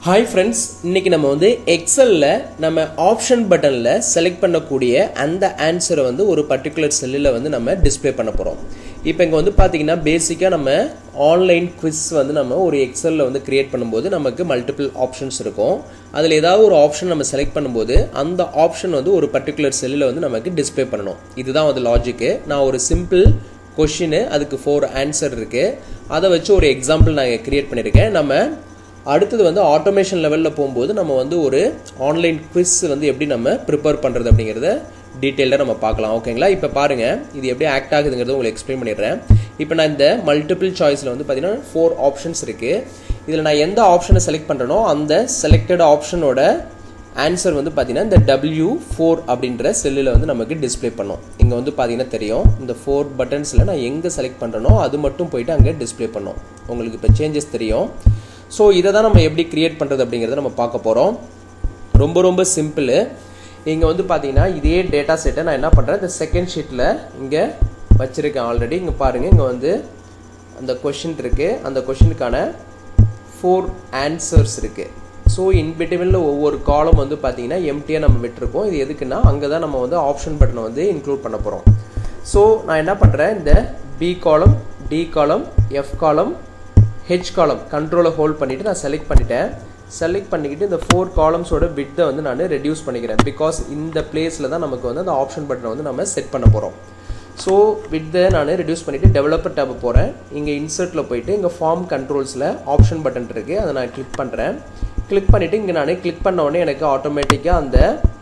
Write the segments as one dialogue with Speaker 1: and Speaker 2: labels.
Speaker 1: hi friends இன்னைக்கு நம்ம வந்து எக்ஸலில் நம்ம ஆப்ஷன் பட்டனில் செலக்ட் பண்ணக்கூடிய அந்த ஆன்சரை வந்து ஒரு பர்டிகுலர் செல்லில் வந்து நம்ம டிஸ்ப்ளே பண்ண போகிறோம் இப்போ இங்கே வந்து பார்த்தீங்கன்னா பேசிக்காக நம்ம ஆன்லைன் குவிஸ் வந்து நம்ம ஒரு எக்ஸலில் வந்து கிரியேட் பண்ணும்போது நமக்கு மல்டிபிள் ஆப்ஷன்ஸ் இருக்கும் அதில் ஏதாவது ஒரு ஆப்ஷன் நம்ம செலக்ட் பண்ணும்போது அந்த ஆப்ஷன் வந்து ஒரு பர்டிகுலர் செல்லில் வந்து நமக்கு டிஸ்ப்ளே பண்ணணும் இதுதான் வந்து லாஜிக்கு நான் ஒரு சிம்பிள் கொஷினு அதுக்கு ஃபோர் ஆன்சர் இருக்குது அதை வச்சு ஒரு எக்ஸாம்பிள் நான் கிரியேட் பண்ணியிருக்கேன் நம்ம அடுத்தது வந்து ஆட்டோமேஷன் லெவலில் போகும்போது நம்ம வந்து ஒரு ஆன்லைன் குவிஸ் வந்து எப்படி நம்ம ப்ரிப்பேர் பண்ணுறது அப்படிங்கிறத டீட்டெயிலாக நம்ம பார்க்கலாம் ஓகேங்களா இப்போ பாருங்கள் இது எப்படி ஆக்ட் ஆகுதுங்கிறத உங்களுக்கு எக்ஸ்பிளைன் பண்ணிடுறேன் இப்போ நான் இந்த மல்டிபிள் சாய்ஸில் வந்து பார்த்தீங்கன்னா ஃபோர் ஆப்ஷன்ஸ் இருக்குது இதில் நான் எந்த ஆப்ஷனை செலக்ட் பண்ணுறேனோ அந்த செலக்டட் ஆப்ஷனோட ஆன்சர் வந்து பார்த்தீங்கன்னா இந்த டபிள்யூ ஃபோர் அப்படின்ற செல்லில் வந்து நமக்கு டிஸ்ப்ளே பண்ணும் இங்கே வந்து பார்த்தீங்கன்னா தெரியும் இந்த ஃபோர் பட்டன்ஸில் நான் எங்கே செலக்ட் பண்ணுறேனோ அது மட்டும் போயிட்டு அங்கே டிஸ்ப்ளே பண்ணும் உங்களுக்கு இப்போ சேஞ்சஸ் தெரியும் ஸோ இதை தான் நம்ம எப்படி கிரியேட் பண்ணுறது அப்படிங்கிறத நம்ம பார்க்க போகிறோம் ரொம்ப ரொம்ப சிம்பிள் இங்கே வந்து பார்த்தீங்கன்னா இதே டேட்டா செட்டை நான் என்ன பண்ணுறேன் இந்த செகண்ட் ஷீட்டில் இங்கே வச்சுருக்கேன் ஆல்ரெடி இங்கே பாருங்கள் இங்கே வந்து அந்த கொஷின் இருக்குது அந்த கொஷினுக்கான ஃபோர் ஆன்சர்ஸ் இருக்குது ஸோ இன்பிட்வீனில் ஒவ்வொரு காலம் வந்து பார்த்தீங்கன்னா எம்டியாக நம்ம விட்டுருக்கோம் இது எதுக்குன்னா அங்கே தான் நம்ம வந்து ஆப்ஷன் பட்டனை வந்து இன்க்ளூட் பண்ண போகிறோம் ஸோ நான் என்ன பண்ணுறேன் இந்த பி காலம் டி காலம் எஃப் காலம் ஹெச் காலம் கண்ட்ரோலை ஹோல்ட் பண்ணிவிட்டு நான் செலக்ட் பண்ணிட்டேன் செலக்ட் பண்ணிக்கிட்டு இந்த ஃபோர் காலம்ஸோட வித்தை வந்து நான் ரெடியூஸ் பண்ணிக்கிறேன் பிகாஸ் இந்த பிளேஸில் தான் நமக்கு வந்து அந்த ஆப்ஷன் பட்டனை வந்து நம்ம செட் பண்ண போகிறோம் ஸோ வித்தை நான் ரெடியூஸ் பண்ணிவிட்டு டெவலப்பர் டேப் போகிறேன் இங்கே இன்சர்ட்டில் போயிட்டு இங்கே ஃபார்ம் கண்ட்ரோல்ஸில் ஆப்ஷன் பட்டன் இருக்குது அதை நான் கிளிக் பண்ணுறேன் கிளிக் பண்ணிவிட்டு இங்கே நான் கிளிக் பண்ண உடனே எனக்கு ஆட்டோமேட்டிக்காக அந்த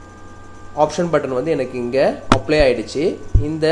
Speaker 1: ஆப்ஷன் பட்டன் வந்து எனக்கு இங்கே அப்ளை ஆகிடுச்சு இந்த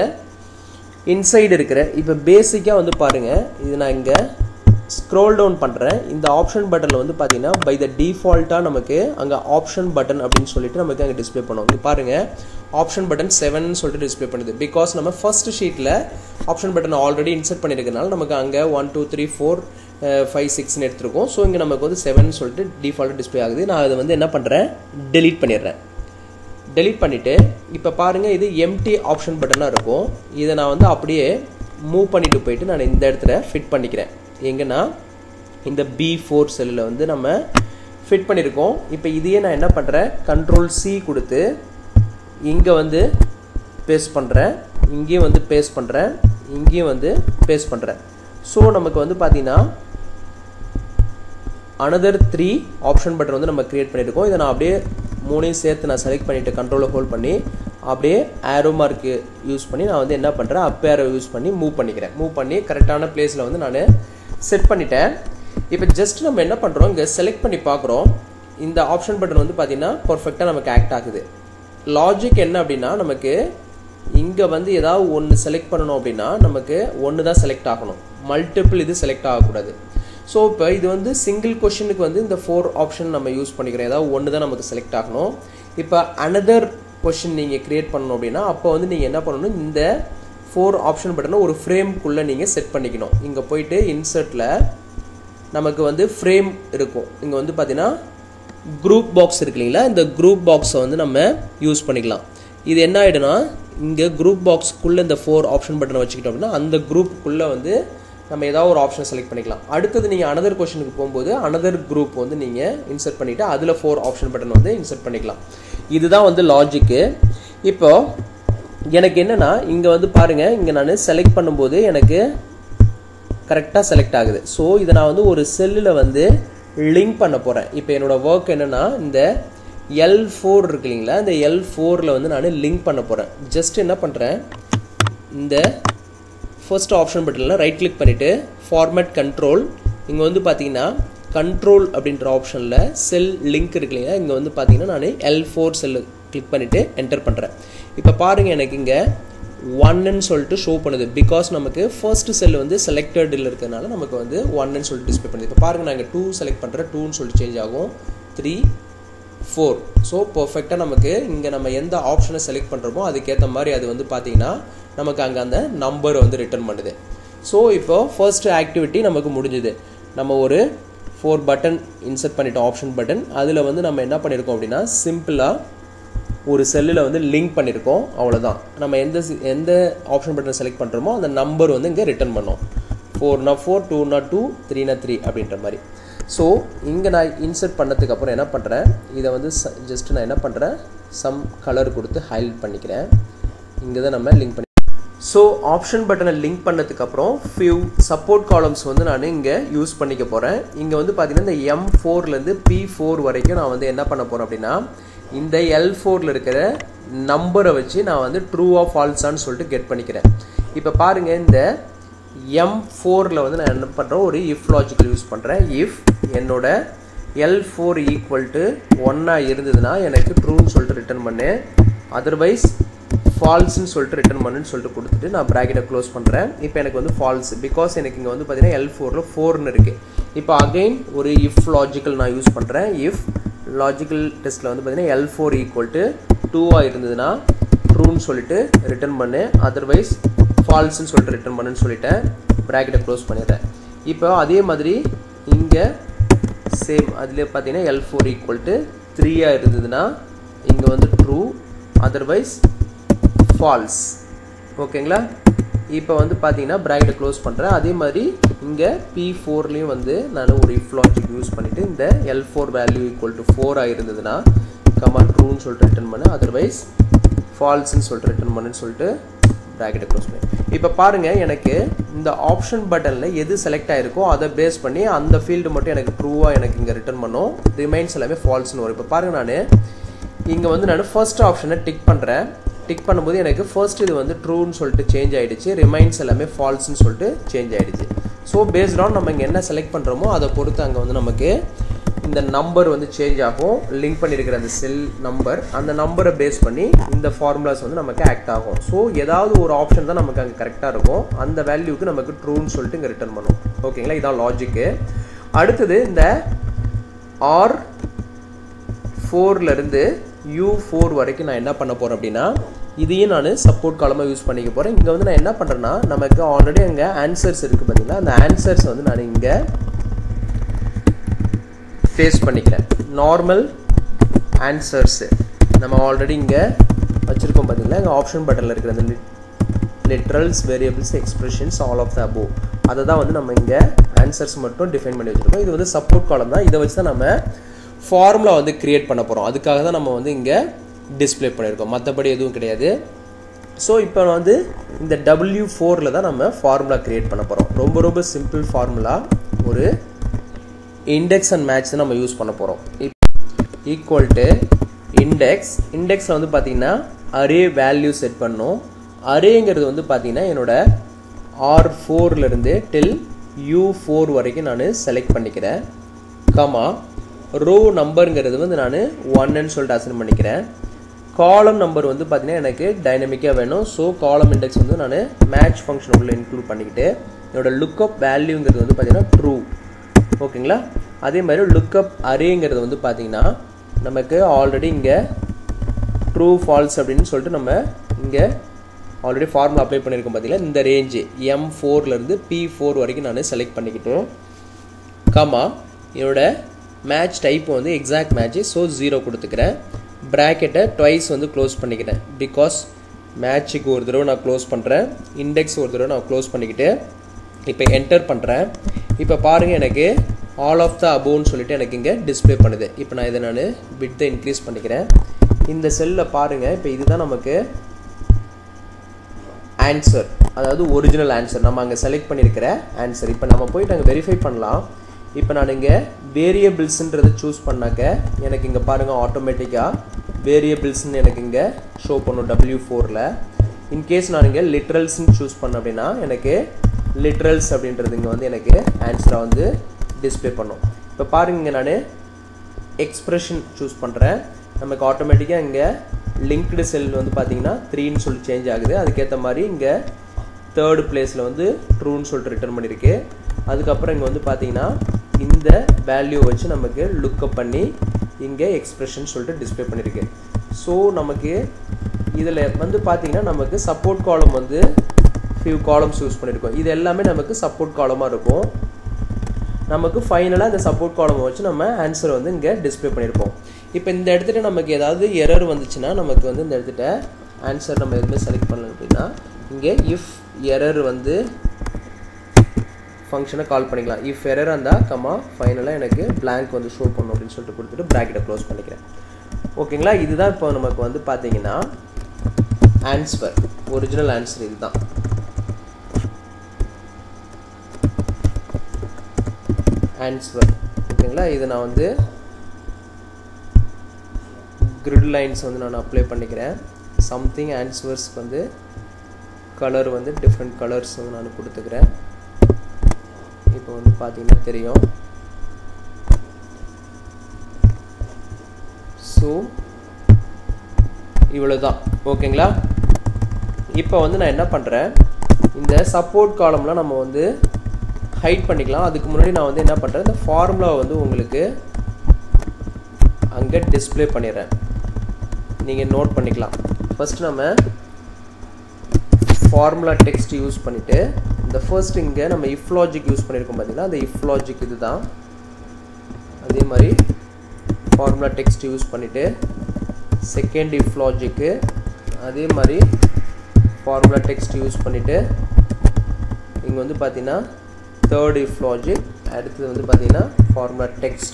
Speaker 1: இன்சைடு இருக்கிற இப்போ பேசிக்காக வந்து பாருங்கள் இது நான் இங்கே ஸ்க்ரோல் டவுன் பண்ணுறேன் இந்த ஆப்ஷன் பட்டனில் வந்து பார்த்தீங்கன்னா பை த டிஃபால்ட்டாக நமக்கு அங்கே ஆப்ஷன் பட்டன் அப்படின்னு சொல்லிட்டு நமக்கு அங்கே டிஸ்பிளே பண்ணுவோம் இங்கே பாருங்கள் ஆப்ஷன் பட்டன் செவன் சொல்லிட்டு டிஸ்பிளே பண்ணுது பிகாஸ் நம்ம ஃபர்ஸ்ட் ஷீட்டில் ஆப்ஷன் பட்டன் ஆல்ரெடி இன்சர்ட் பண்ணியிருக்கனால நமக்கு அங்கே one two three four five சிக்ஸ்னு எடுத்திருக்கோம் ஸோ இங்கே நமக்கு வந்து செவன் சொல்லிட்டு டிஃபால்ட்டாக டிஸ்பிளே ஆகுது நான் அதை வந்து என்ன பண்ணுறேன் டெலீட் பண்ணிடுறேன் டெலீட் பண்ணிவிட்டு இப்போ பாருங்கள் இது எம்டி ஆப்ஷன் பட்டனாக இருக்கும் இதை நான் வந்து அப்படியே மூவ் பண்ணிட்டு போயிட்டு நான் இந்த இடத்துல ஃபிட் பண்ணிக்கிறேன் எங்கன்னா இந்த பி ஃபோர் செல்லில் வந்து நம்ம ஃபிட் பண்ணியிருக்கோம் இப்போ இதையே நான் என்ன பண்ணுறேன் கண்ட்ரோல் சி கொடுத்து இங்கே வந்து பேஸ்ட் பண்ணுறேன் இங்கேயும் வந்து பேஸ்ட் பண்ணுறேன் இங்கேயும் வந்து பேஸ்ட் பண்ணுறேன் ஸோ நமக்கு வந்து பார்த்தீங்கன்னா அனதர் த்ரீ ஆப்ஷன் பட்டன் வந்து நம்ம க்ரியேட் பண்ணியிருக்கோம் இதை நான் அப்படியே மூணையும் சேர்த்து நான் செலக்ட் பண்ணிவிட்டு கண்ட்ரோலை ஹோல்ட் பண்ணி அப்படியே ஆரோ மார்க்கு யூஸ் பண்ணி நான் வந்து என்ன பண்ணுறேன் அப் ஆரோ யூஸ் பண்ணி மூவ் பண்ணிக்கிறேன் மூவ் பண்ணி கரெக்டான பிளேஸில் வந்து நான் செட் பண்ணிட்டேன் இப்போ ஜஸ்ட் நம்ம என்ன பண்ணுறோம் இங்கே செலக்ட் பண்ணி பார்க்குறோம் இந்த ஆப்ஷன் பட்டன் வந்து பார்த்திங்கன்னா பர்ஃபெக்டாக நமக்கு ஆக்ட் ஆகுது லாஜிக் என்ன அப்படின்னா நமக்கு இங்கே வந்து ஏதாவது ஒன்று செலக்ட் பண்ணணும் அப்படின்னா நமக்கு ஒன்று தான் செலக்ட் ஆகணும் மல்டிபிள் இது செலக்ட் ஆகக்கூடாது ஸோ இப்போ இது வந்து சிங்கிள் கொஷனுக்கு வந்து இந்த ஃபோர் ஆப்ஷன் நம்ம யூஸ் பண்ணிக்கிறோம் ஏதாவது ஒன்று தான் நமக்கு செலக்ட் ஆகணும் இப்போ அனதர் கொஷின் நீங்கள் க்ரியேட் பண்ணணும் அப்படின்னா அப்போ வந்து நீங்கள் என்ன பண்ணணும் இந்த ஃபோர் ஆப்ஷன் பட்டனை ஒரு ஃப்ரேம்குள்ளே நீங்கள் செட் பண்ணிக்கணும் இங்கே போயிட்டு இன்சர்ட்டில் நமக்கு வந்து ஃப்ரேம் இருக்கும் இங்கே வந்து பார்த்தீங்கன்னா குரூப் பாக்ஸ் இருக்கு இல்லைங்களா இந்த குரூப் பாக்ஸை வந்து நம்ம யூஸ் பண்ணிக்கலாம் இது என்ன ஆகிடும்னா இங்கே குரூப் பாக்ஸ்க்குள்ளே இந்த ஃபோர் ஆப்ஷன் பட்டனை வச்சுக்கிட்டோம் அப்படின்னா அந்த குரூப்புக்குள்ளே வந்து நம்ம ஏதாவது ஒரு ஆப்ஷன் செலக்ட் பண்ணிக்கலாம் அடுத்தது நீங்கள் அனதர் கொஷனுக்கு போகும்போது அனதர் குரூப் வந்து நீங்கள் இன்சர்ட் பண்ணிவிட்டு அதில் ஃபோர் ஆப்ஷன் பட்டன் வந்து இன்சர்ட் பண்ணிக்கலாம் இதுதான் வந்து லாஜிக்கு இப்போ எனக்கு என்னென்னா இங்கே வந்து பாருங்கள் இங்கே நான் செலக்ட் பண்ணும்போது எனக்கு கரெக்டாக செலக்ட் ஆகுது ஸோ இதை நான் வந்து ஒரு செல்லில் வந்து லிங்க் பண்ண போகிறேன் இப்போ என்னோடய ஒர்க் என்னென்னா இந்த எல் ஃபோர் இருக்கு இல்லைங்களா இந்த எல் ஃபோரில் வந்து நான் லிங்க் பண்ண போகிறேன் ஜஸ்ட் என்ன பண்ணுறேன் இந்த ஃபர்ஸ்ட் ஆப்ஷன் பட்டனில் ரைட் கிளிக் பண்ணிவிட்டு ஃபார்மேட் கண்ட்ரோல் இங்கே வந்து பார்த்தீங்கன்னா கண்ட்ரோல் அப்படின்ற ஆப்ஷனில் செல் லிங்க் இருக்கு இல்லையா இங்கே வந்து பார்த்தீங்கன்னா நான் எல் ஃபோர் செல்லு கிளிக் பண்ணிவிட்டு என்டர் பண்ணுறேன் இப்போ பாருங்கள் எனக்கு இங்கே ஒன்னு சொல்லிட்டு ஷோ பண்ணுது பிகாஸ் நமக்கு ஃபர்ஸ்ட் செல் வந்து செலக்டடில் இருக்கிறதுனால நமக்கு வந்து ஒன்னு சொல்லிட்டு டிஸ்பிளே பண்ணுது இப்போ பாருங்கள் நான் இங்கே டூ செலக்ட் பண்ணுறேன் டூன்னு சொல்லிட்டு சேஞ்ச் ஆகும் த்ரீ ஃபோர் ஸோ பர்ஃபெக்டாக நமக்கு இங்கே நம்ம எந்த ஆப்ஷனை செலக்ட் பண்ணுறோமோ அதுக்கேற்ற மாதிரி அது வந்து பார்த்தீங்கன்னா நமக்கு அங்கே அந்த நம்பர் வந்து ரிட்டர்ன் பண்ணுது ஸோ இப்போ ஃபர்ஸ்ட் ஆக்டிவிட்டி நமக்கு முடிஞ்சுது நம்ம ஒரு ஃபோர் பட்டன் இன்சர்ட் பண்ணிட்டோம் ஆப்ஷன் பட்டன் அதில் வந்து நம்ம என்ன பண்ணியிருக்கோம் அப்படின்னா சிம்பிளாக ஒரு செல்லில் வந்து லிங்க் பண்ணியிருக்கோம் அவ்வளோதான் நம்ம எந்த எந்த ஆப்ஷன் பட்டன் செலக்ட் பண்ணுறோமோ அந்த நம்பர் வந்து இங்கே ரிட்டர்ன் பண்ணோம் ஃபோர்னா ஃபோர் டூனா டூ த்ரீனா த்ரீ அப்படின்ற மாதிரி ஸோ இங்கே நான் இன்சர்ட் பண்ணதுக்கு அப்புறம் என்ன பண்ணுறேன் இதை வந்து ஜஸ்ட் நான் என்ன பண்ணுறேன் சம் கலர் கொடுத்து ஹைலைட் பண்ணிக்கிறேன் இங்கே தான் நம்ம லிங்க் பண்ணி ஸோ ஆப்ஷன் பட்டனை லிங்க் பண்ணதுக்கப்புறம் ஃபியூ சப்போர்ட் காலம்ஸ் வந்து நான் இங்கே யூஸ் பண்ணிக்க போகிறேன் இங்கே வந்து பார்த்தீங்கன்னா இந்த எம் ஃபோர்லேருந்து பி ஃபோர் வரைக்கும் நான் வந்து என்ன பண்ண போகிறேன் அப்படின்னா இந்த எல் ஃபோரில் இருக்கிற நம்பரை வச்சு நான் வந்து ட்ரூ ஆஃப் ஃபால்ஸான்னு சொல்லிட்டு கெட் பண்ணிக்கிறேன் இப்போ பாருங்கள் இந்த எம் ஃபோரில் வந்து நான் என்ன பண்ணுறேன் ஒரு இஃப் லாஜிக்கல் யூஸ் பண்ணுறேன் இஃப் என்னோட எல் ஃபோர் ஈக்குவல் டு ஒன்னாக இருந்ததுன்னா எனக்கு ட்ரூன்னு சொல்லிட்டு ரிட்டர்ன் பண்ணு அதர்வைஸ் ஃபால்ஸ்னு சொல்லிட்டு ரிட்டர்ன் பண்ணுன்னு சொல்லிட்டு கொடுத்துட்டு நான் ப்ராக்கெட்டை க்ளோஸ் பண்ணுறேன் இப்போ எனக்கு வந்து ஃபால்ஸ் பிகாஸ் எனக்கு இங்கே வந்து பார்த்தீங்கன்னா எல் ஃபோரில் ஃபோர்னு இருக்குது இப்போ அகெயின் ஒரு இஃப் லாஜிக்கல் நான் யூஸ் பண்ணுறேன் இஃப் லாஜிக்கல் டெஸ்ட்டில் வந்து பார்த்தீங்கன்னா எல் ஃபோர் ஈக்குவல் டு டூவாக இருந்ததுன்னா ட்ரூன்னு சொல்லிட்டு ரிட்டர்ன் பண்ணு அதர்வைஸ் ஃபால்ஸ்னு சொல்லிட்டு ரிட்டர்ன் பண்ணுன்னு சொல்லிட்டேன் ப்ராக்கெட்டை க்ளோஸ் பண்ணிடுறேன் இப்போ அதே மாதிரி இங்கே சேம் அதில் பார்த்தீங்கன்னா எல் ஃபோர் ஈக்குவல் டு த்ரீயாக இருந்ததுன்னா இங்கே வந்து ட்ரூ அதர்வைஸ் ஃபால்ஸ் ஓகேங்களா இப்போ வந்து பார்த்தீங்கன்னா ப்ராக்கெட்டை க்ளோஸ் பண்ணுறேன் அதே மாதிரி இங்கே பி ஃபோர்லேயும் வந்து நான் ஒரு இஃப் லாஜிக் யூஸ் பண்ணிவிட்டு இந்த L four value equal to ஃபோராக இருந்ததுன்னா கமா ட்ரூன்னு சொல்லிட்டு ரிட்டர்ன் பண்ணு அதர்வைஸ் ஃபால்ஸ்ன்னு சொல்லிட்டு ரிட்டர்ன் பண்ணுன்னு சொல்லிட்டு ப்ராக்கெட்டை க்ளோஸ் பண்ணி இப்போ பாருங்கள் எனக்கு இந்த ஆப்ஷன் பட்டனில் எது செலக்ட் ஆகிருக்கோ அதை பேஸ் பண்ணி அந்த ஃபீல்டு மட்டும் எனக்கு ட்ரூவாக எனக்கு இங்கே ரிட்டர்ன் பண்ணும் ரிமைன்ஸ் எல்லாமே ஃபால்ஸ்னு வரும் இப்போ பாருங்கள் நான் இங்கே வந்து நான் ஃபர்ஸ்ட் ஆப்ஷனை டிக் பண்ணுறேன் டிக் பண்ணும்போது எனக்கு ஃபர்ஸ்ட் இது வந்து ட்ரூன்னு சொல்லிட்டு சேஞ்ச் ஆகிடுச்சு ரிமைன்ஸ் எல்லாமே ஃபால்ஸ்னு சொல்லிட்டு சேஞ்ச் ஆகிடுச்சு ஸோ பேஸ்ட் ஆன் நம்ம இங்கே என்ன செலக்ட் பண்ணுறோமோ அதை பொறுத்து அங்கே வந்து நமக்கு இந்த நம்பர் வந்து சேஞ்ச் ஆகும் லிங்க் பண்ணியிருக்கிற அந்த செல் நம்பர் அந்த நம்பரை பேஸ் பண்ணி இந்த ஃபார்முலாஸ் வந்து நமக்கு ஆக்ட் ஆகும் ஸோ ஏதாவது ஒரு ஆப்ஷன் தான் நமக்கு அங்கே கரெக்டாக இருக்கும் அந்த வேல்யூக்கு நமக்கு ட்ரூன்னு சொல்லிட்டு இங்கே ரிட்டர்ன் பண்ணும் ஓகேங்களா இதான் லாஜிக்கு அடுத்தது இந்த ஆர் ஃபோர்லேருந்து யூ ஃபோர் வரைக்கும் நான் என்ன பண்ண போகிறேன் அப்படின்னா இதையும் நான் சப்போர்ட் காலமாக யூஸ் பண்ணிக்க போகிறேன் இங்கே வந்து நான் என்ன பண்ணுறேன்னா நமக்கு ஆல்ரெடி அங்கே ஆன்சர்ஸ் இருக்குது பார்த்தீங்களா அந்த ஆன்சர்ஸ் வந்து நான் இங்கே ஃபேஸ் பண்ணிக்கிறேன் நார்மல் ஆன்சர்ஸு நம்ம ஆல்ரெடி இங்கே வச்சுருக்கோம் பார்த்தீங்களா இங்கே ஆப்ஷன் பட்டனில் இருக்கிற அந்த literals variables expressions all of the above அதை தான் வந்து நம்ம இங்கே ஆன்சர்ஸ் மட்டும் டிஃபைன் பண்ணி வச்சுருக்கோம் இது வந்து சப்போர்ட் காலம் தான் இதை வச்சு தான் நம்ம ஃபார்முலா வந்து க்ரியேட் பண்ண போகிறோம் அதுக்காக தான் நம்ம வந்து இங்கே டிஸ்பிளே பண்ணியிருக்கோம் மற்றபடி எதுவும் கிடையாது ஸோ இப்போ வந்து இந்த டபிள்யூ ஃபோரில் தான் நம்ம ஃபார்முலா க்ரியேட் பண்ண போகிறோம் ரொம்ப ரொம்ப சிம்பிள் ஃபார்முலா ஒரு இண்டெக்ஸ் அண்ட் மேட்ச் நம்ம யூஸ் பண்ண போகிறோம் ஈக்குவல் டு இண்டெக்ஸ் இண்டெக்ஸில் வந்து பார்த்தீங்கன்னா அரே வேல்யூ செட் பண்ணோம் அரேங்கிறது வந்து பார்த்தீங்கன்னா என்னோட ஆர் ஃபோர்லேருந்து டில் யூ ஃபோர் வரைக்கும் நான் செலக்ட் பண்ணிக்கிறேன் கமா ரோ நம்பருங்கிறது வந்து நான் ஒன்னு சொல்லிட்டு அசைன் பண்ணிக்கிறேன் காலம் நம்பர் வந்து பார்த்தீங்கன்னா எனக்கு டைனமிக்காக வேணும் ஸோ காலம் இண்டெக்ஸ் வந்து நான் மேட்ச் ஃபங்க்ஷன் உள்ள இன்க்ளூட் பண்ணிக்கிட்டு என்னோட லுக்அப் வேல்யூங்கிறது வந்து பார்த்தீங்கன்னா ட்ரூ ஓகேங்களா அதே மாதிரி லுக்அப் அரேங்கிறது வந்து பார்த்தீங்கன்னா நமக்கு ஆல்ரெடி இங்கே ட்ரூ ஃபால்ஸ் அப்படின்னு சொல்லிட்டு நம்ம இங்கே ஆல்ரெடி ஃபார்முலா அப்ளை பண்ணியிருக்கோம் பார்த்தீங்களா இந்த ரேஞ்சு எம் ஃபோர்லேருந்து பி ஃபோர் வரைக்கும் நான் செலக்ட் பண்ணிக்கிட்டு கமா என்னோட மேட்ச் டைப் வந்து எக்ஸாக்ட் மேட்ச்சு ஸோ ஜீரோ கொடுத்துக்கிறேன் ப்ராக்கெட்டை ட்வைஸ் வந்து க்ளோஸ் பண்ணிக்கிறேன் பிகாஸ் மேட்ச்சுக்கு ஒரு தடவை நான் க்ளோஸ் பண்ணுறேன் இண்டெக்ஸ் ஒரு தடவை நான் க்ளோஸ் பண்ணிக்கிட்டு இப்போ என்டர் பண்ணுறேன் இப்போ பாருங்கள் எனக்கு ஆல் ஆஃப் த அபோன்னு சொல்லிட்டு எனக்கு இங்கே டிஸ்பிளே பண்ணுது இப்போ நான் இதை நான் பிட்டை இன்க்ரீஸ் பண்ணிக்கிறேன் இந்த செல்லில் பாருங்கள் இப்போ இதுதான் நமக்கு ஆன்சர் அதாவது ஒரிஜினல் ஆன்சர் நம்ம அங்கே செலக்ட் பண்ணியிருக்கிற ஆன்சர் இப்போ நம்ம போயிட்டு அங்கே வெரிஃபை பண்ணலாம் இப்போ நான் இங்கே வேரியபிள்ஸுன்றதை சூஸ் பண்ணாக்க எனக்கு இங்கே பாருங்கள் ஆட்டோமேட்டிக்காக வேரியபிள்ஸ்னு எனக்கு இங்கே ஷோ பண்ணும் டபிள்யூ ஃபோரில் இன்கேஸ் நான் இங்கே லிட்ரல்ஸ்னு சூஸ் பண்ண அப்படின்னா எனக்கு லிட்ரல்ஸ் அப்படின்றது இங்கே வந்து எனக்கு ஆன்சராக வந்து டிஸ்பிளே பண்ணும் இப்போ பாருங்க இங்கே நான் எக்ஸ்ப்ரெஷன் சூஸ் பண்ணுறேன் நமக்கு ஆட்டோமேட்டிக்காக இங்கே லிங்க்டு செல் வந்து பார்த்தீங்கன்னா த்ரீன்னு சொல்லி சேஞ்ச் ஆகுது அதுக்கேற்ற மாதிரி இங்கே தேர்டு பிளேஸில் வந்து ட்ரூன்னு சொல்லிட்டு ரிட்டர்ன் பண்ணியிருக்கு அதுக்கப்புறம் இங்கே வந்து பார்த்தீங்கன்னா இந்த வேல்யூ வச்சு நமக்கு லுக்கப் பண்ணி இங்கே எக்ஸ்ப்ரெஷன் சொல்லிட்டு டிஸ்பிளே பண்ணியிருக்கு ஸோ நமக்கு இதில் வந்து பார்த்தீங்கன்னா நமக்கு சப்போர்ட் காலம் வந்து ஃபியூ காலம்ஸ் யூஸ் பண்ணியிருக்கோம் இது எல்லாமே நமக்கு சப்போர்ட் காலமாக இருக்கும் நமக்கு ஃபைனலாக இந்த சப்போர்ட் காலம் வச்சு நம்ம ஆன்சரை வந்து இங்கே டிஸ்பிளே பண்ணியிருப்போம் இப்போ இந்த இடத்துல நமக்கு ஏதாவது எரர் வந்துச்சுன்னா நமக்கு வந்து இந்த இடத்துல ஆன்சர் நம்ம எதுவுமே செலக்ட் பண்ணல அப்படின்னா இங்கே இஃப் எரர் வந்து ஃபங்க்ஷனை கால் பண்ணிக்கலாம் இஃப் எரர் இருந்தால் கம்மா ஃபைனலாக எனக்கு blank வந்து ஷோ பண்ணும் அப்படின்னு சொல்லிட்டு கொடுத்துட்டு ப்ராக்கெட்டை க்ளோஸ் பண்ணிக்கிறேன் ஓகேங்களா இதுதான் இப்போ நமக்கு வந்து பார்த்தீங்கன்னா ஆன்சர் ஒரிஜினல் ஆன்சர் இதுதான் ஆன்சர் ஓகேங்களா இது நான் வந்து கிரிட் லைன்ஸ் வந்து நான் அப்ளை பண்ணிக்கிறேன் சம்திங் ஆன்சர்ஸ்க்கு வந்து கலர் வந்து டிஃப்ரெண்ட் கலர்ஸ் வந்து நான் கொடுத்துக்கிறேன் இப்போ வந்து பார்த்தீங்கன்னா தெரியும் ஸோ இவ்வளோதான் ஓகேங்களா இப்போ வந்து நான் என்ன பண்ணுறேன் இந்த சப்போர்ட் காலம்லாம் நம்ம வந்து ஹைட் பண்ணிக்கலாம் அதுக்கு முன்னாடி நான் வந்து என்ன பண்ணுறேன் இந்த ஃபார்முலா வந்து உங்களுக்கு அங்கே டிஸ்ப்ளே பண்ணிடுறேன் நீங்கள் நோட் பண்ணிக்கலாம் ஃபர்ஸ்ட் நம்ம ஃபார்முலா டெக்ஸ்ட் யூஸ் பண்ணிவிட்டு இந்த ஃபர்ஸ்ட் இங்கே நம்ம இஃப் லாஜிக் யூஸ் பண்ணியிருக்கோம் பார்த்தீங்கன்னா அந்த இஃப் லாஜிக் இதுதான் அதே மாதிரி ஃபார்முலா டெக்ஸ்ட் யூஸ் பண்ணிவிட்டு செகண்ட் இஃப் லாஜிக்கு அதே மாதிரி ஃபார்முலா டெக்ஸ்ட் யூஸ் பண்ணிவிட்டு இங்கே வந்து பார்த்தீங்கன்னா தேர்ட் இஃப் லாஜிக் அடுத்தது வந்து பார்த்தீங்கன்னா formula text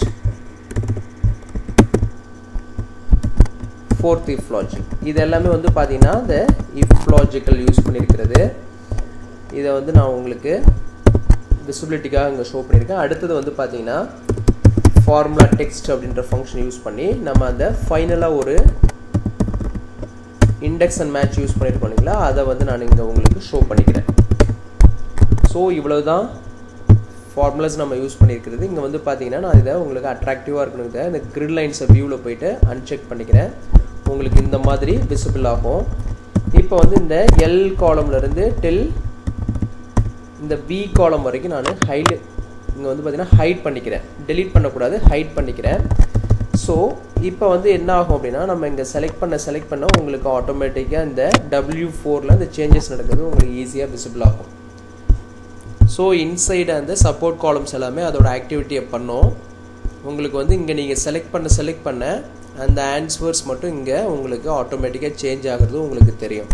Speaker 1: fourth if logic இது எல்லாமே வந்து பார்த்தீங்கன்னா இந்த இஃப் லாஜிக்கல் யூஸ் பண்ணியிருக்கிறது இதை வந்து நான் உங்களுக்கு விசிபிலிட்டிக்காக இங்கே ஷோ பண்ணியிருக்கேன் அடுத்தது வந்து பார்த்தீங்கன்னா ஃபார்முலா டெக்ஸ்ட் அப்படின்ற ஃபங்க்ஷன் யூஸ் பண்ணி நம்ம அந்த ஃபைனலாக ஒரு இண்டெக்ஸ் அண்ட் மேட்ச் யூஸ் பண்ணியிருக்கோம் இல்லைங்களா அதை வந்து நான் இங்கே உங்களுக்கு ஷோ பண்ணிக்கிறேன் ஸோ இவ்வளோ தான் ஃபார்முலாஸ் நம்ம யூஸ் பண்ணியிருக்கிறது இங்கே வந்து பார்த்தீங்கன்னா நான் இதை உங்களுக்கு அட்ராக்டிவாக இருக்கணும் இந்த கிரிட் லைன்ஸை வியூவில் போயிட்டு அன்செக் பண்ணிக்கிறேன் உங்களுக்கு இந்த மாதிரி விசிபிள் ஆகும் இப்போ வந்து இந்த எல் காலம்லேருந்து டில் இந்த பி காலம் வரைக்கும் நான் ஹைட் இங்கே வந்து பார்த்தீங்கன்னா ஹைட் பண்ணிக்கிறேன் டெலீட் பண்ணக்கூடாது ஹைட் பண்ணிக்கிறேன் ஸோ இப்போ வந்து என்ன ஆகும் அப்படின்னா நம்ம இங்கே செலக்ட் பண்ண செலக்ட் பண்ண உங்களுக்கு ஆட்டோமேட்டிக்காக இந்த டபிள்யூ ஃபோரில் இந்த சேஞ்சஸ் நடக்குது உங்களுக்கு ஈஸியாக விசிபிள் ஆகும் ஸோ இன்சைடு அந்த சப்போர்ட் காலம்ஸ் எல்லாமே அதோட ஆக்டிவிட்டியை பண்ணோம் உங்களுக்கு வந்து இங்கே நீங்கள் செலக்ட் பண்ண செலக்ட் பண்ண அந்த ஆன்சர்ஸ் மட்டும் இங்கே உங்களுக்கு ஆட்டோமேட்டிக்காக சேஞ்ச் ஆகிறது உங்களுக்கு தெரியும்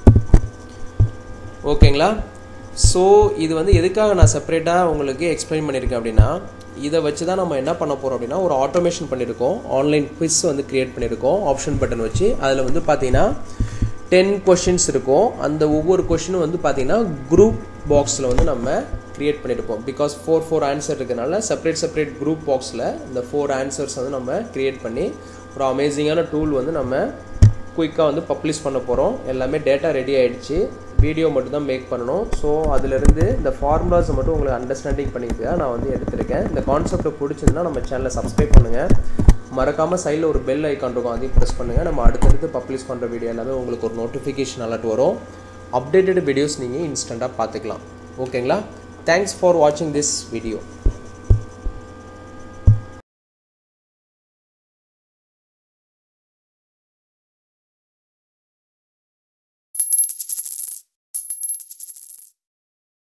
Speaker 1: ஓகேங்களா ஸோ இது வந்து எதுக்காக நான் செப்பரேட்டாக உங்களுக்கு எக்ஸ்பிளைன் பண்ணியிருக்கேன் அப்படின்னா இதை வச்சு தான் நம்ம என்ன பண்ண போகிறோம் அப்படின்னா ஒரு ஆட்டோமேஷன் பண்ணியிருக்கோம் ஆன்லைன் குவிஸ் வந்து க்ரியேட் பண்ணியிருக்கோம் ஆப்ஷன் பட்டன் வச்சு அதில் வந்து பார்த்தீங்கன்னா டென் கொஷின்ஸ் இருக்கும் அந்த ஒவ்வொரு கொஷினும் வந்து பார்த்தீங்கன்னா குரூப் பாக்ஸில் வந்து நம்ம க்ரியேட் பண்ணியிருப்போம் பிகாஸ் ஃபோர் ஃபோர் ஆன்சர் இருக்கனால செப்பரேட் செப்பரேட் குரூப் பாக்ஸில் இந்த ஃபோர் ஆன்சர்ஸ் வந்து நம்ம க்ரியேட் பண்ணி ஒரு அமேசிங்கான டூல் வந்து நம்ம குயிக்காக வந்து பப்ளிஷ் பண்ண போகிறோம் எல்லாமே டேட்டா ரெடி ஆகிடுச்சு வீடியோ மட்டும் தான் மேக் பண்ணணும் ஸோ அதிலிருந்து இந்த ஃபார்முலாஸை மட்டும் உங்களுக்கு அண்டர்ஸ்டாண்டிங் பண்ணிட்டு நான் வந்து எடுத்திருக்கேன் இந்த கான்செப்ட்டை பிடிச்சிருந்தா நம்ம சேனலை சப்ஸ்கிரைப் பண்ணுங்கள் மறக்காமல் சைடில் ஒரு பெல் ஐக்கான் இருக்கும் அதையும் ப்ரெஸ் பண்ணுங்கள் நம்ம அடுத்தடுத்து பப்ளிஷ் பண்ணுற வீடியோ எல்லாமே உங்களுக்கு ஒரு நோட்டிஃபிகேஷன் அலர்ட் வரும் அப்டேட்டட் வீடியோஸ் நீங்கள் இன்ஸ்டண்ட்டாக பார்த்துக்கலாம் ஓகேங்களா தேங்க்ஸ் ஃபார் வாட்சிங் திஸ் வீடியோ